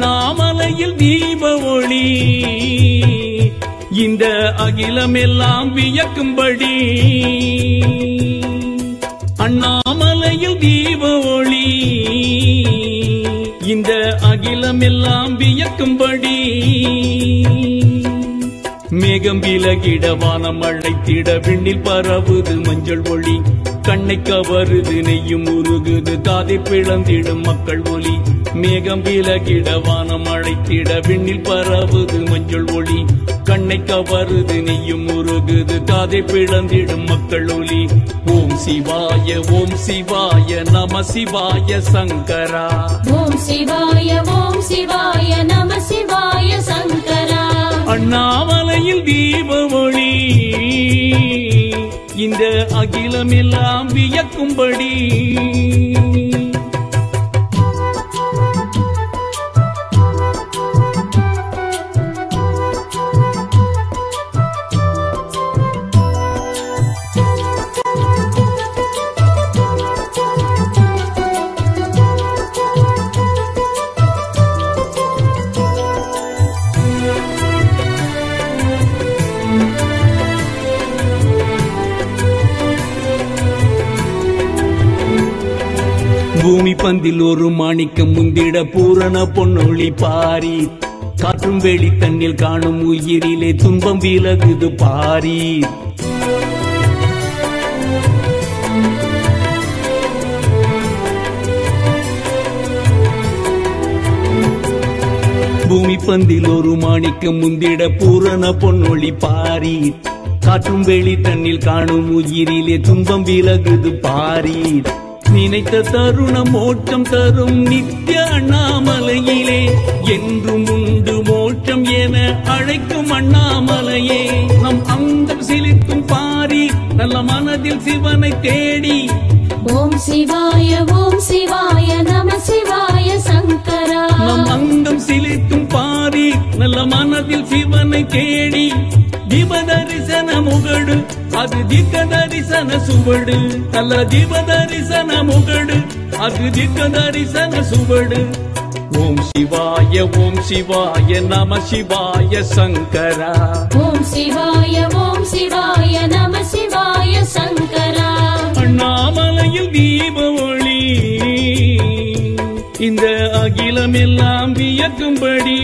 அண்ணாமலையில் தீப ஒளி இந்த அகிலமெல்லாம் வியக்கும்படி அண்ணாமலையில் தீப ஒளி இந்த அகிலமெல்லாம் வியக்கும்படி மேகம் விலகிட வானம் அழைத்திட விண்ணில் பரவுது மஞ்சள் ஒளி கண்ணை கவருது நெய்யும் உருகுது காதை பிளந்திடும் மக்கள் ஒளி மேகம் விலகிட வானம் அழைத்திட விண்ணில் பரவுது மஞ்சள் ஒளி கண்ணை கவருது நெய்யும் உருகுது காதை பிளந்திடும் மக்கள் ஒளி ஓம் சிவாய ஓம் சிவாய நம சிவாய சங்கரா ஓம் சிவாய ஓம் சிவாய நம சிவாய சங்கரா அண்ணாமலையில் தீப ஒளி இந்த அகிலமெல்லாம் வியக்கும்படி பூமி பந்தில் ஒரு மாணிக்கம் முந்திட பூரண பொன்னொளி பாரி காற்றும் வெளி தண்ணில் காணும் உயிரிலே துன்பம் விலகுது பாரி பூமி பந்தில் ஒரு மாணிக்கம் முந்திட பூரண பொன்னொளி பாரி காற்றும் வெளி தண்ணில் காணும் உயிரிலே துன்பம் விலகுது பாரி நினைத்த தருணம் மோட்சம் தரும் நித்ய அண்ணாமலையிலே என்றும் உண்டு மோட்சம் என அழைக்கும் அண்ணாமலையே நம் அங்கம் சிலிர்க்கும் பாரி நல்ல மனதில் சிவனை தேடி ஓம் சிவாய ஓம் சிவாய நம சிவாய சங்கரா நம் அங்கம் சிலிர்க்கும் பாரி நல்ல மனதில் சிவனை தேடி திவ தரிசன முகடு அது திக்க தரிசன சுவடு நல்ல திவ தரிசன முகடு அது திக்க தரிசன சுவடு ஓம் சிவாய ஓம் சிவாய நம சிவாய சங்கரா ஓம் சிவாய ஓம் சிவாய நம சிவாய சங்கரா அண்ணாமலையில் தீப ஒளி இந்த அகிலமெல்லாம் வியக்கும்படி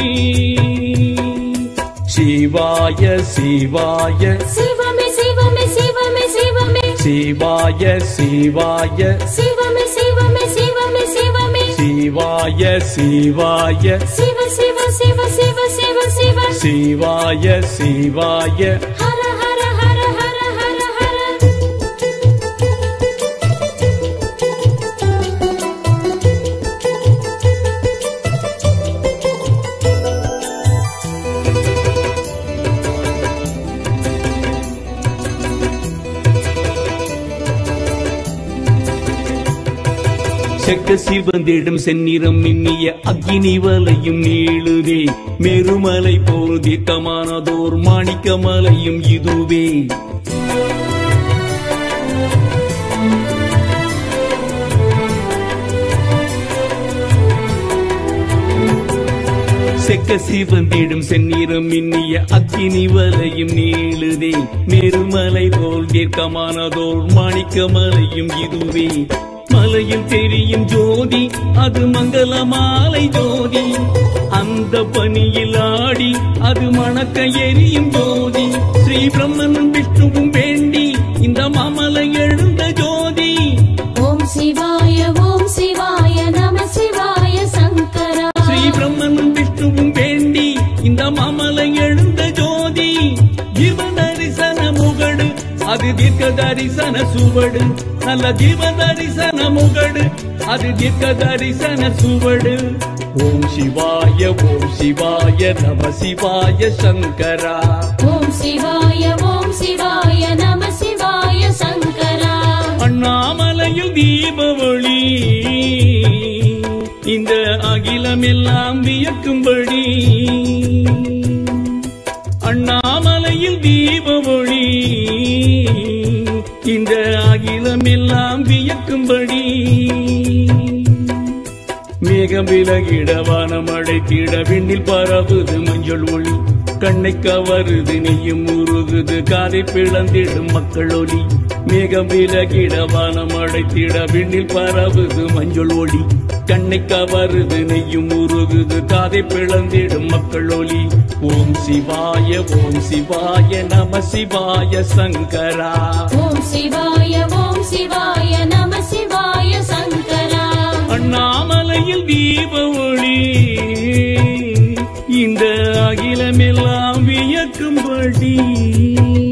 சிவாய சிவாய சிவமே சிவமே சிவமே சிவமே சிவாய சிவாய சிவமே சிவமே சிவமே சிவமே சிவாய சிவாய சிவ சிவ சிவ சிவ சிவ சிவ சிவாய சிவாய ஹர ஹர ஹர ஹர ஹர ஹர செக்க சிவந்திடும் செந்நிறம் மின்னிய அக்கினி வலையும் நீளுதே மெருமலை போல் தீர்க்கமானதோர் மாணிக்க மலையும் இதுவே செக்க சிவந்திடும் செந்நிறம் மின்னிய அக்கினி வலையும் நீளுதே மெருமலை போல் தீர்க்கமானதோர் மாணிக்க மலையும் இதுவே மலையில் தெரியும் ஜோதி அது மங்கள மாலை ஜோதி அந்த பனியில் ஆடி அது மணக்க எரியும் ஜோதி ஸ்ரீ பிரம்மனும் விஷ்ணுவும் வேண்டி இந்த மாமலை எழுந்த ஜோதி ஓம் சிவாய ஓம் சிவாய நம சிவாய சங்கரா ஸ்ரீ பிரம்மனும் விஷ்ணுவும் வேண்டி இந்த மாமலை எழுந்த ஜோதி ஜீவ தரிசன முகடு அது தீர்க்க தரிசன சுவடு நல்ல ஜீவ தரிசன முகடு அது தீர்க்க தரிசன சுவடு ஓம் சிவாய ஓம் சிவாய நம சிவாய சங்கரா ஓம் சிவாய ஓம் சிவாய நம சிவாய சங்கரா அண்ணாமலையில் தீப ஒளி இந்த அகிலமெல்லாம் வியக்கும்படி அண்ணாமலையில் தீப ஒளி இந்த அகிலமெல்லாம் வியக்கும்படி மேக மேகம் விலகிட வானம் அடைத்திட விண்ணில் பரவுது மஞ்சள் ஒளி கண்ணை கவருது நெய்யும் உருகுது காதை பிளந்திடும் மக்கள் ஒளி மேகம் விலகிட வானம் அடைத்திட விண்ணில் பரவுது மஞ்சள் ஒளி கண்ணை கவருது நெய்யும் உருகுது காதை பிளந்திடும் மக்கள் ஒளி ஓம் சிவாய ஓம் சிவாய நம சிவாய சங்கரா ஓம் சிவாய ஓம் சிவாய நம சிவாய சங்கரா அண்ணாமலையில் தீப ஒளி இந்த அகிலமெல்லாம் வியக்கும்படி